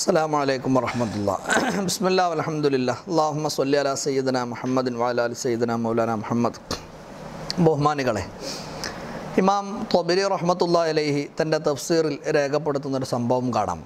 അസ്സാം വലൈക്കും വർഹമത്തുള്ള ബിസ്മില്ലാ അലഹമുല്ല അള്ളാഹുമ്മ സല്ലി അല സയ്യിദന മുഹമ്മദിൻ വാല അലി സയ്യിദന മൗലാന മുഹമ്മദ് ബഹുമാനികളെ ഇമാം തൊബരി റഹ്മത്തുള്ള അലൈഹി തൻ്റെ തഫ്സീറിൽ രേഖപ്പെടുത്തുന്നൊരു സംഭവം കാണാം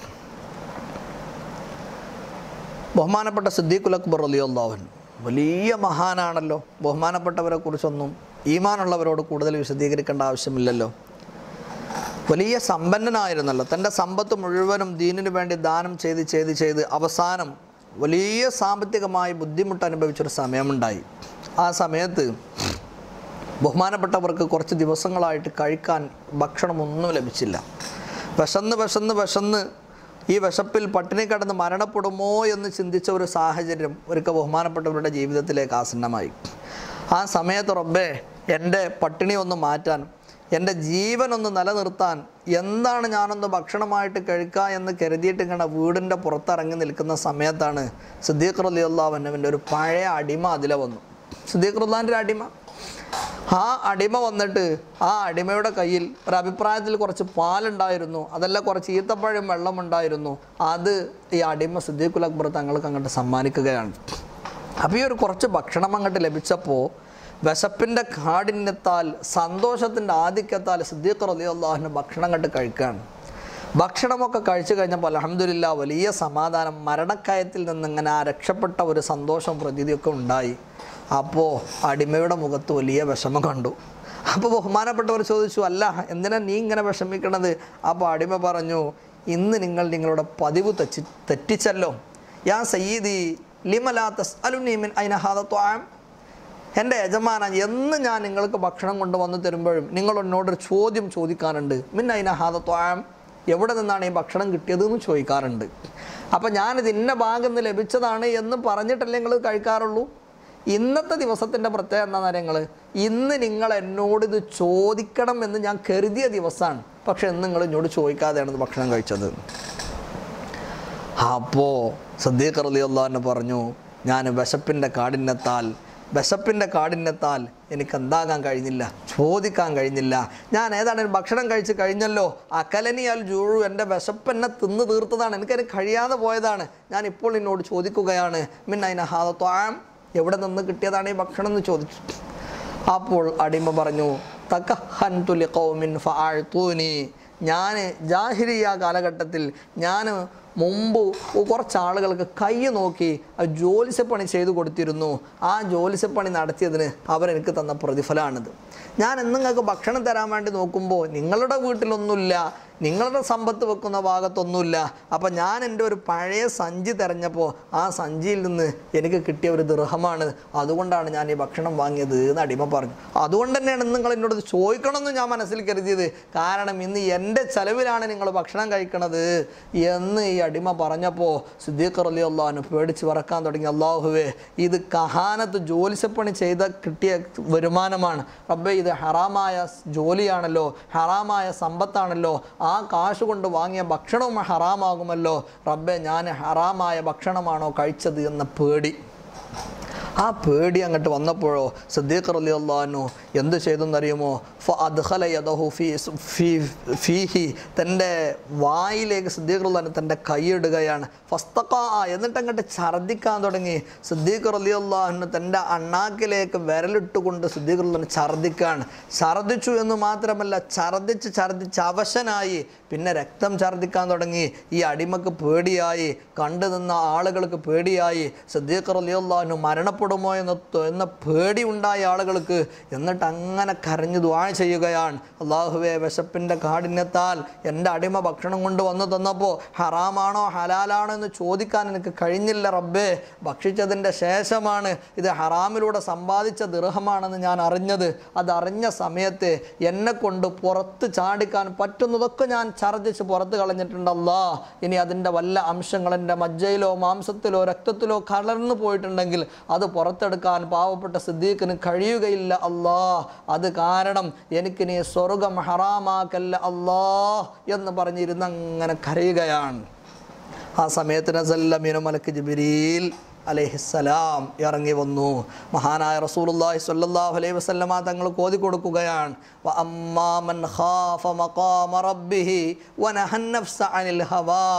ബഹുമാനപ്പെട്ട സിദ്ദീഖുൽ അക്ബർ അലി അള്ളാഹുൻ വലിയ മഹാനാണല്ലോ ബഹുമാനപ്പെട്ടവരെ കുറിച്ചൊന്നും ഈമാനുള്ളവരോട് കൂടുതൽ വിശദീകരിക്കേണ്ട ആവശ്യമില്ലല്ലോ വലിയ സമ്പന്നനായിരുന്നല്ലോ തൻ്റെ സമ്പത്ത് മുഴുവനും ദീനിനു വേണ്ടി ദാനം ചെയ്ത് ചെയ്ത് ചെയ്ത് അവസാനം വലിയ സാമ്പത്തികമായി ബുദ്ധിമുട്ട് അനുഭവിച്ചൊരു സമയമുണ്ടായി ആ സമയത്ത് ബഹുമാനപ്പെട്ടവർക്ക് കുറച്ച് ദിവസങ്ങളായിട്ട് കഴിക്കാൻ ഭക്ഷണമൊന്നും ലഭിച്ചില്ല വിശന്ന് വിശന്ന് വിശന്ന് ഈ വിശപ്പിൽ പട്ടിണി കിടന്ന് മരണപ്പെടുമോ എന്ന് ചിന്തിച്ച ഒരു സാഹചര്യം ഒരിക്കൽ ബഹുമാനപ്പെട്ടവരുടെ ജീവിതത്തിലേക്ക് ആസന്നമായി ആ സമയത്ത് റബ്ബേ എൻ്റെ പട്ടിണി ഒന്ന് മാറ്റാൻ എൻ്റെ ജീവനൊന്ന് നിലനിർത്താൻ എന്താണ് ഞാനൊന്ന് ഭക്ഷണമായിട്ട് കഴിക്കുക എന്ന് കരുതിയിട്ട് ഇങ്ങനെ വീടിൻ്റെ പുറത്തിറങ്ങി നിൽക്കുന്ന സമയത്താണ് സിദ്ദീഖ് റലി അള്ളാഹുവിൻ്റെ ഒരു പഴയ അടിമ അതിലെ വന്നു സിദ്ദീഖ് റുല്ലാൻ്റെ ഒരു അടിമ ആ അടിമ വന്നിട്ട് ആ അടിമയുടെ കയ്യിൽ ഒരു അഭിപ്രായത്തിൽ കുറച്ച് പാലുണ്ടായിരുന്നു അതല്ല കുറച്ച് ഈത്തപ്പഴം വെള്ളമുണ്ടായിരുന്നു അത് ഈ അടിമ സിദ്ദീഖുൽ അക്ബർ തങ്ങൾക്ക് അങ്ങോട്ട് സമ്മാനിക്കുകയാണ് അപ്പോൾ ഈ ഒരു കുറച്ച് ഭക്ഷണം അങ്ങോട്ട് ലഭിച്ചപ്പോൾ വിശപ്പിൻ്റെ കാഠിന്യത്താൽ സന്തോഷത്തിൻ്റെ ആധിക്യത്താൽ സിദ്ദീഖ് റലി അള്ളാഹുവിന് ഭക്ഷണം കണ്ട് കഴിക്കുകയാണ് ഭക്ഷണമൊക്കെ കഴിച്ചു കഴിഞ്ഞപ്പോൾ അലഹമില്ല വലിയ സമാധാനം മരണക്കയത്തിൽ നിന്ന് ഇങ്ങനെ ആ രക്ഷപ്പെട്ട ഒരു സന്തോഷം പ്രതീതിയൊക്കെ ഉണ്ടായി അപ്പോൾ അടിമയുടെ മുഖത്ത് വലിയ വിഷമം കണ്ടു അപ്പോൾ ബഹുമാനപ്പെട്ടവർ ചോദിച്ചു അല്ല എന്തിനാ നീ ഇങ്ങനെ വിഷമിക്കണത് അപ്പോൾ അടിമ പറഞ്ഞു ഇന്ന് നിങ്ങൾ നിങ്ങളുടെ പതിവ് തെറ്റി തെറ്റിച്ചല്ലോ യാ സയ്യീദി ലിമലാ തസ് അലുനീമിൻ അയിനഹാദത്വാം എൻ്റെ യജമാന എന്ന് ഞാൻ നിങ്ങൾക്ക് ഭക്ഷണം കൊണ്ടുവന്ന് തരുമ്പോഴും നിങ്ങൾ എന്നോടൊരു ചോദ്യം ചോദിക്കാറുണ്ട് മിന്ന അയിനഹാദത്വാം എവിടെ നിന്നാണ് ഈ ഭക്ഷണം കിട്ടിയതെന്ന് ചോദിക്കാറുണ്ട് അപ്പം ഞാനിത് ഇന്ന ഭാഗത്ത് നിന്ന് ലഭിച്ചതാണ് എന്ന് പറഞ്ഞിട്ടല്ലേ നിങ്ങൾ കഴിക്കാറുള്ളൂ ഇന്നത്തെ ദിവസത്തിൻ്റെ പ്രത്യേകത എന്താണെന്ന് അറിയാം ഇന്ന് നിങ്ങൾ എന്നോട് ഇത് ചോദിക്കണം എന്ന് ഞാൻ കരുതിയ ദിവസമാണ് പക്ഷെ ഇന്ന് നിങ്ങൾ എന്നോട് ചോദിക്കാതെയാണ് ഇത് ഭക്ഷണം കഴിച്ചത് അപ്പോൾ സദ്ദീഖ് റലി അള്ളാഹിന് പറഞ്ഞു ഞാൻ വിശപ്പിൻ്റെ കാഠിന്യത്താൽ വിശപ്പിൻ്റെ കാഠിന്യത്താൽ എനിക്ക് എന്താകാൻ കഴിഞ്ഞില്ല ചോദിക്കാൻ കഴിഞ്ഞില്ല ഞാൻ ഏതാണെങ്കിലും ഭക്ഷണം കഴിച്ച് കഴിഞ്ഞല്ലോ അകലനിയാൽ ജൂഴു എൻ്റെ വിശപ്പ് എന്നെ തിന്ന് തീർത്തതാണ് എനിക്കതിന് കഴിയാതെ പോയതാണ് ഞാൻ ഇപ്പോൾ എന്നോട് ചോദിക്കുകയാണ് മിന്നൈന ഹാദത്വാം എവിടെ നിന്ന് കിട്ടിയതാണ് ഈ ഭക്ഷണം എന്ന് ചോദിച്ചു അപ്പോൾ അടിമ പറഞ്ഞു തക്കഹൻ തുലി കൗമിൻ ഫാഴ്ത്തൂനി ഞാൻ ജാഹിരിയ കാലഘട്ടത്തിൽ ഞാൻ മുമ്പ് കുറച്ച് ആളുകൾക്ക് കൈ നോക്കി ആ ജോലിസപ്പണി ചെയ്തു കൊടുത്തിരുന്നു ആ ജോലിസപ്പണി നടത്തിയതിന് അവരെനിക്ക് തന്ന പ്രതിഫലമാണിത് ഞാൻ എന്ന് നിങ്ങൾക്ക് ഭക്ഷണം തരാൻ വേണ്ടി നോക്കുമ്പോൾ നിങ്ങളുടെ വീട്ടിലൊന്നുമില്ല നിങ്ങളുടെ സമ്പത്ത് വെക്കുന്ന ഭാഗത്തൊന്നുമില്ല അപ്പം ഞാൻ എൻ്റെ ഒരു പഴയ സഞ്ചി തിരഞ്ഞപ്പോൾ ആ സഞ്ചിയിൽ നിന്ന് എനിക്ക് കിട്ടിയ ഒരു ദൃഹമാണ് അതുകൊണ്ടാണ് ഞാൻ ഈ ഭക്ഷണം വാങ്ങിയത് എന്ന് അടിമ പറഞ്ഞു അതുകൊണ്ട് തന്നെയാണ് ഇന്ന് നിങ്ങൾ എന്നോട് ഇത് ചോദിക്കണമെന്ന് ഞാൻ മനസ്സിൽ കരുതിയത് കാരണം ഇന്ന് എൻ്റെ ചെലവിലാണ് നിങ്ങൾ ഭക്ഷണം കഴിക്കണത് എന്ന് ഈ അടിമ പറഞ്ഞപ്പോൾ സിദ്ദീഖ് അലി അള്ളാഹുന് പേടിച്ച് പറക്കാൻ തുടങ്ങി അള്ളാഹുവേ ഇത് കഹാനത്ത് ജോലിസപ്പണി ചെയ്ത കിട്ടിയ വരുമാനമാണ് റബ്ബെ ഇത് ഹറാമായ ജോലിയാണല്ലോ ഹറാമായ സമ്പത്താണല്ലോ ആ കാശ് കൊണ്ട് വാങ്ങിയ ഭക്ഷണവും ഹറാമാകുമല്ലോ റബ്ബെ ഞാൻ ഹറാമായ ഭക്ഷണമാണോ കഴിച്ചത് എന്ന പേടി ആ പേടി അങ്ങോട്ട് വന്നപ്പോഴോ സദ്ദീഖ് റലി അള്ളഹാനു എന്ത് ചെയ്തെന്നറിയുമോ ഫ അദ്ഹല യദഹു ഫീ ഫീ ഫീഹി തൻ്റെ വായിലേക്ക് സദ്ദീഖ് റല്ലാൻ തൻ്റെ കൈയിടുകയാണ് ഫസ്തക്ക എന്നിട്ട് അങ്ങോട്ട് ഛർദ്ദിക്കാൻ തുടങ്ങി സദ്ദീഖ് റലി അള്ളാഹുന് തൻ്റെ അണ്ണാക്കിലേക്ക് വിരലിട്ടുകൊണ്ട് സദ്ദീഖ് റല്ലാൻ ഛർദ്ദിക്കാണ് ഛർദ്ദിച്ചു എന്ന് മാത്രമല്ല ഛർദ്ദിച്ച് ഛർദ്ദിച്ച് അവശനായി പിന്നെ രക്തം ഛർദ്ദിക്കാൻ തുടങ്ങി ഈ അടിമക്ക് പേടിയായി കണ്ടു നിന്ന ആളുകൾക്ക് പേടിയായി സദ്ദീഖ് റലിയുള്ളാഹു മരണപ്പെടുമോ എന്ന എന്ന പേടി ഉണ്ടായ ആളുകൾക്ക് എന്നിട്ട് അങ്ങനെ കരഞ്ഞു ദ്വാ ചെയ്യുകയാണ് അള്ളാഹുവെ വിശപ്പിൻ്റെ കാഠിന്യത്താൽ എൻ്റെ അടിമ ഭക്ഷണം കൊണ്ട് വന്നു തന്നപ്പോൾ ഹറാമാണോ ഹലാലാണോ എന്ന് ചോദിക്കാൻ എനിക്ക് കഴിഞ്ഞില്ല റബ്ബേ ഭക്ഷിച്ചതിൻ്റെ ശേഷമാണ് ഇത് ഹറാമിലൂടെ സമ്പാദിച്ച ദൃഹമാണെന്ന് ഞാൻ അറിഞ്ഞത് അതറിഞ്ഞ സമയത്ത് എന്നെ കൊണ്ട് പുറത്ത് ചാടിക്കാൻ പറ്റുന്നതൊക്കെ ഞാൻ ഛർദ്ദിച്ച് പുറത്ത് കളഞ്ഞിട്ടുണ്ടല്ലാ ഇനി അതിൻ്റെ വല്ല അംശങ്ങൾ എൻ്റെ മജ്ജയിലോ മാംസത്തിലോ രക്തത്തിലോ കലർന്നു പോയിട്ടുണ്ടെങ്കിൽ അത് പുറത്തെടുക്കാൻ പാവപ്പെട്ട സിദ്ദീഖിന് കഴിയുകയില്ല അല്ലാ അത് കാരണം എനിക്ക് നീ സ്വർഗം ഹറാമാക്കല്ല അല്ലാ എന്ന് പറഞ്ഞിരുന്ന് അങ്ങനെ കരയുകയാണ് ആ സമയത്ത് നസല്ലമീനു മലക്ക് ജിബിരിൽ അലൈഹിസ്സലാം ഇറങ്ങി വന്നു മഹാനായ റസൂലുള്ളാഹി സ്വല്ലല്ലാഹു അലൈഹി വസല്ലമ തങ്ങൾ കോതി കൊടുക്കുകയാണ് വ അമ്മാ മൻ ഖാഫ മഖാമ റബ്ബിഹി വനഹ നഫ്സ അനിൽ ഹവാ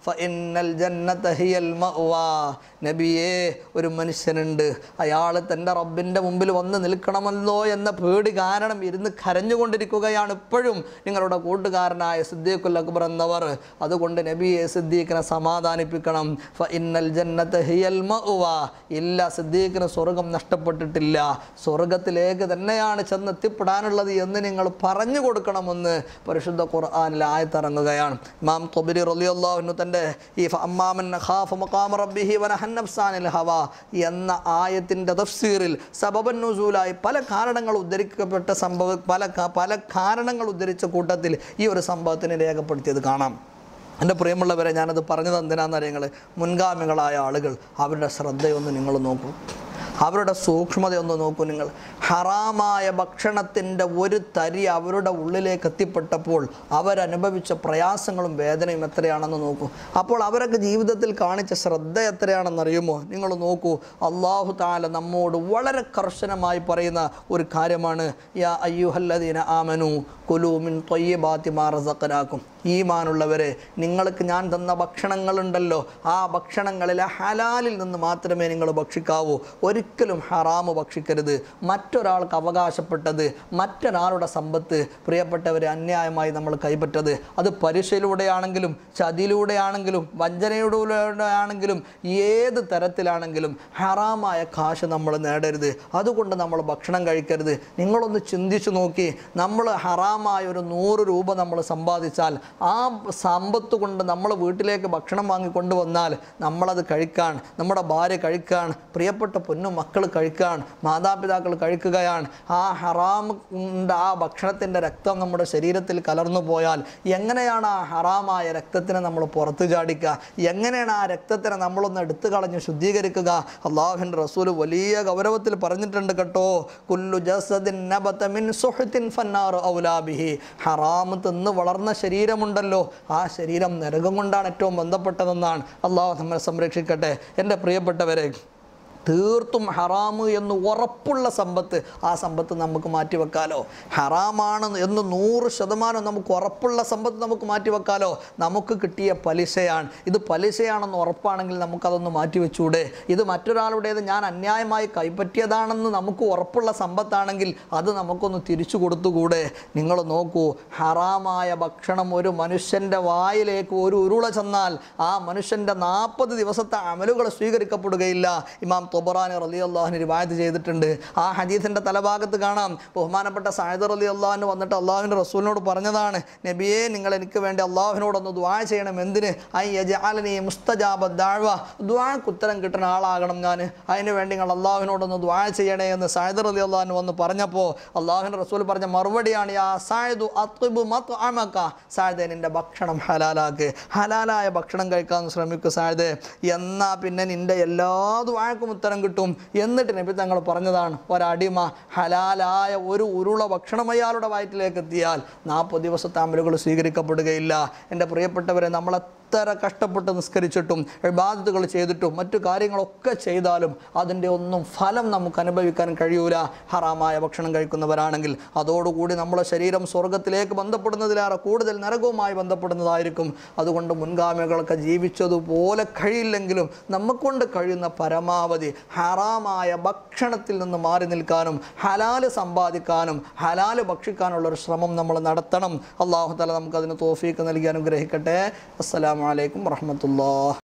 ഫഇന്നൽ ജന്നത ഹിയൽ മഅ്വാ നബിയേ ഒരു മനുഷ്യനുണ്ട് അയാൾ തൻ്റെ റബ്ബിൻ്റെ മുമ്പിൽ വന്ന് നിൽക്കണമല്ലോ എന്ന പേടി കാരണം ഇരുന്ന് കരഞ്ഞുകൊണ്ടിരിക്കുകയാണ് ഇപ്പോഴും നിങ്ങളുടെ കൂട്ടുകാരനായ സിദ്ദീഖുൽ അക്ബർ എന്നവർ അതുകൊണ്ട് നബിയെ സിദ്ദീഖിനെ സമാധാനിപ്പിക്കണം ഫഇന്നൽ ജന്നത ഹിയൽ മഅ്വാ ഇല്ല സിദ്ദീഖിന് സ്വർഗം നഷ്ടപ്പെട്ടിട്ടില്ല സ്വർഗത്തിലേക്ക് തന്നെയാണ് ചെന്നെത്തിപ്പെടാനുള്ളത് എന്ന് നിങ്ങൾ പറഞ്ഞു കൊടുക്കണമെന്ന് പരിശുദ്ധ ഖുർആനിൽ ആയത്തിറങ്ങുകയാണ് ഇമാം ഖുബരി റളിയല്ലാഹു തൻ്റെ ഈ അമ്മാമൻ ഖാഫ മഖാമ റബ്ബിഹി വനഹൻ നഫ്സാനിൽ ഹവ എന്ന ആയത്തിൻ്റെ തഫ്സീറിൽ സബബൻ നുസൂലായി പല കാരണങ്ങൾ ഉദ്ധരിക്കപ്പെട്ട സംഭവ പല ക- പല കാരണങ്ങൾ ഉദ്ധരിച്ച കൂട്ടത്തിൽ ഈ ഒരു സംഭവത്തിന് രേഖപ്പെടുത്തിയത് കാണാം എൻ്റെ പ്രിയമുള്ളവരെ ഞാനത് പറഞ്ഞത് എന്തിനാണെന്നറിയങ്ങൾ മുൻഗാമികളായ ആളുകൾ അവരുടെ ശ്രദ്ധയൊന്ന് നിങ്ങൾ നോക്കൂ അവരുടെ സൂക്ഷ്മതയൊന്ന് നോക്കൂ നിങ്ങൾ ഹറാമായ ഭക്ഷണത്തിൻ്റെ ഒരു തരി അവരുടെ ഉള്ളിലേക്ക് എത്തിപ്പെട്ടപ്പോൾ അവരനുഭവിച്ച പ്രയാസങ്ങളും വേദനയും എത്രയാണെന്ന് നോക്കൂ അപ്പോൾ അവരൊക്കെ ജീവിതത്തിൽ കാണിച്ച ശ്രദ്ധ എത്രയാണെന്നറിയുമോ നിങ്ങൾ നോക്കൂ അള്ളാഹു താല നമ്മോട് വളരെ കർശനമായി പറയുന്ന ഒരു കാര്യമാണ് യാ അയ്യുഹല്ലദീന ആമനു കുലൂമിൻ തൊയ്യബാത്തി മാറസക്കനാക്കും ഈമാനുള്ളവരെ നിങ്ങൾക്ക് ഞാൻ തന്ന ഭക്ഷണങ്ങളുണ്ടല്ലോ ആ ഭക്ഷണങ്ങളിലെ ഹലാലിൽ നിന്ന് മാത്രമേ നിങ്ങൾ ഭക്ഷിക്കാവൂ ഒരിക്കലും ഹറാമ് ഭക്ഷിക്കരുത് മറ്റൊരാൾക്ക് അവകാശപ്പെട്ടത് മറ്റൊരാളുടെ സമ്പത്ത് പ്രിയപ്പെട്ടവരെ അന്യായമായി നമ്മൾ കൈപ്പറ്റത് അത് പലിശയിലൂടെയാണെങ്കിലും ചതിയിലൂടെയാണെങ്കിലും വഞ്ചനയിലൂടെ ആണെങ്കിലും ഏത് തരത്തിലാണെങ്കിലും ഹറാമായ കാശ് നമ്മൾ നേടരുത് അതുകൊണ്ട് നമ്മൾ ഭക്ഷണം കഴിക്കരുത് നിങ്ങളൊന്ന് ചിന്തിച്ചു നോക്കി നമ്മൾ ഹറാമായ ഒരു നൂറ് രൂപ നമ്മൾ സമ്പാദിച്ചാൽ ആ സമ്പത്ത് കൊണ്ട് നമ്മൾ വീട്ടിലേക്ക് ഭക്ഷണം വാങ്ങി കൊണ്ടുവന്നാൽ നമ്മളത് കഴിക്കാൻ നമ്മുടെ ഭാര്യ കഴിക്കാൻ പ്രിയപ്പെട്ട പൊന്നു മക്കൾ കഴിക്കാൻ മാതാപിതാക്കൾ കഴിക്കുകയാണ് ആ ഹറാം ഉണ്ട് ആ ഭക്ഷണത്തിൻ്റെ രക്തം നമ്മുടെ ശരീരത്തിൽ കലർന്നു പോയാൽ എങ്ങനെയാണ് ആ ഹറാമായ രക്തത്തിനെ നമ്മൾ പുറത്തു ചാടിക്കുക എങ്ങനെയാണ് ആ രക്തത്തിനെ നമ്മളൊന്ന് എടുത്തു കളഞ്ഞ് ശുദ്ധീകരിക്കുക അള്ളാഹുവിൻ്റെ റസൂൽ വലിയ ഗൗരവത്തിൽ പറഞ്ഞിട്ടുണ്ട് കേട്ടോ കുല്ലു ജസദിൻ നബത മിൻ സുഹ്തിൻ ഫന്നാറു ഔലാബിഹി ഹറാം തിന്ന് വളർന്ന ശരീരമുണ്ടല്ലോ ആ ശരീരം നരകം കൊണ്ടാണ് ഏറ്റവും ബന്ധപ്പെട്ടതെന്നാണ് അള്ളാഹു നമ്മെ സംരക്ഷിക്കട്ടെ എൻ്റെ പ്രിയപ്പെട്ടവരെ തീർത്തും ഹറാമ് എന്ന് ഉറപ്പുള്ള സമ്പത്ത് ആ സമ്പത്ത് നമുക്ക് മാറ്റിവെക്കാലോ ഹറാമാണ് എന്ന് നൂറ് ശതമാനം നമുക്ക് ഉറപ്പുള്ള സമ്പത്ത് നമുക്ക് മാറ്റിവെക്കാലോ നമുക്ക് കിട്ടിയ പലിശയാണ് ഇത് പലിശയാണെന്ന് ഉറപ്പാണെങ്കിൽ നമുക്കതൊന്ന് മാറ്റിവെച്ചൂടെ ഇത് മറ്റൊരാളുടേത് ഞാൻ അന്യായമായി കൈപ്പറ്റിയതാണെന്ന് നമുക്ക് ഉറപ്പുള്ള സമ്പത്താണെങ്കിൽ അത് നമുക്കൊന്ന് തിരിച്ചു കൊടുത്തുകൂടെ നിങ്ങൾ നോക്കൂ ഹറാമായ ഭക്ഷണം ഒരു മനുഷ്യൻ്റെ വായിലേക്ക് ഒരു ഉരുള ചെന്നാൽ ആ മനുഷ്യൻ്റെ നാൽപ്പത് ദിവസത്തെ അമലുകൾ സ്വീകരിക്കപ്പെടുകയില്ല ഇമാം തൊബറാനി റലി അള്ളാഹുന് റിവായത്ത് ചെയ്തിട്ടുണ്ട് ആ ഹദീസിൻ്റെ തലഭാഗത്ത് കാണാം ബഹുമാനപ്പെട്ട സായദർ അലി അള്ളാഹുന് വന്നിട്ട് അള്ളാഹുവിൻ്റെ റസൂലിനോട് പറഞ്ഞതാണ് നബിയെ നിങ്ങൾ എനിക്ക് വേണ്ടി അള്ളാഹുവിനോടൊന്ന് ദ്വാ ചെയ്യണം എന്തിന് ഐ യജാലനി മുസ്തജാബ ദാഴ്വ ദ്വാക്ക് ഉത്തരം കിട്ടുന്ന ആളാകണം ഞാൻ അതിന് വേണ്ടി നിങ്ങൾ അള്ളാഹുവിനോടൊന്ന് ദ്വാ ചെയ്യണേ എന്ന് സായദർ അലി അള്ളാഹുന് വന്ന് പറഞ്ഞപ്പോൾ അള്ളാഹുവിൻ്റെ റസൂൽ പറഞ്ഞ മറുപടിയാണ് യാ സായദു അത്ബു മത്ത് അമക്ക സായദേ നിൻ്റെ ഭക്ഷണം ഹലാലാക്ക് ഹലാലായ ഭക്ഷണം കഴിക്കാൻ ശ്രമിക്കുക സായദേ എന്നാ പിന്നെ നിൻ്റെ എല്ലാ ദ്വാഴക്കും ഉത്തരം കിട്ടും എന്നിട്ട് നബി തങ്ങൾ പറഞ്ഞതാണ് ഒരടിമ ഹലാലായ ഒരു ഉരുള ഭക്ഷണം അയാളുടെ വയറ്റിലേക്ക് എത്തിയാൽ നാൽപ്പത് ദിവസത്തെ അമലുകൾ സ്വീകരിക്കപ്പെടുകയില്ല എൻ്റെ പ്രിയപ്പെട്ടവരെ നമ്മൾ എത്ര കഷ്ടപ്പെട്ട് നിസ്കരിച്ചിട്ടും ഇബാദത്തുകൾ ചെയ്തിട്ടും മറ്റു കാര്യങ്ങളൊക്കെ ചെയ്താലും അതിൻ്റെ ഒന്നും ഫലം നമുക്ക് അനുഭവിക്കാൻ കഴിയൂല ഹറാമായ ഭക്ഷണം കഴിക്കുന്നവരാണെങ്കിൽ അതോടുകൂടി നമ്മുടെ ശരീരം സ്വർഗത്തിലേക്ക് ബന്ധപ്പെടുന്നതിലേറെ കൂടുതൽ നരകവുമായി ബന്ധപ്പെടുന്നതായിരിക്കും അതുകൊണ്ട് മുൻഗാമികളൊക്കെ ജീവിച്ചതുപോലെ കഴിയില്ലെങ്കിലും നമുക്കൊണ്ട് കഴിയുന്ന പരമാവധി ഹറാമായ ഭക്ഷണത്തിൽ നിന്ന് മാറി നിൽക്കാനും ഹലാല് സമ്പാദിക്കാനും ഹലാല് ഭക്ഷിക്കാനുള്ള ഒരു ശ്രമം നമ്മൾ നടത്തണം അള്ളാഹു തല നമുക്കതിന് തോഫീക്ക് നൽകി അനുഗ്രഹിക്കട്ടെ അസ്സലാമു അലൈക്കും വറഹമത്തുള്ള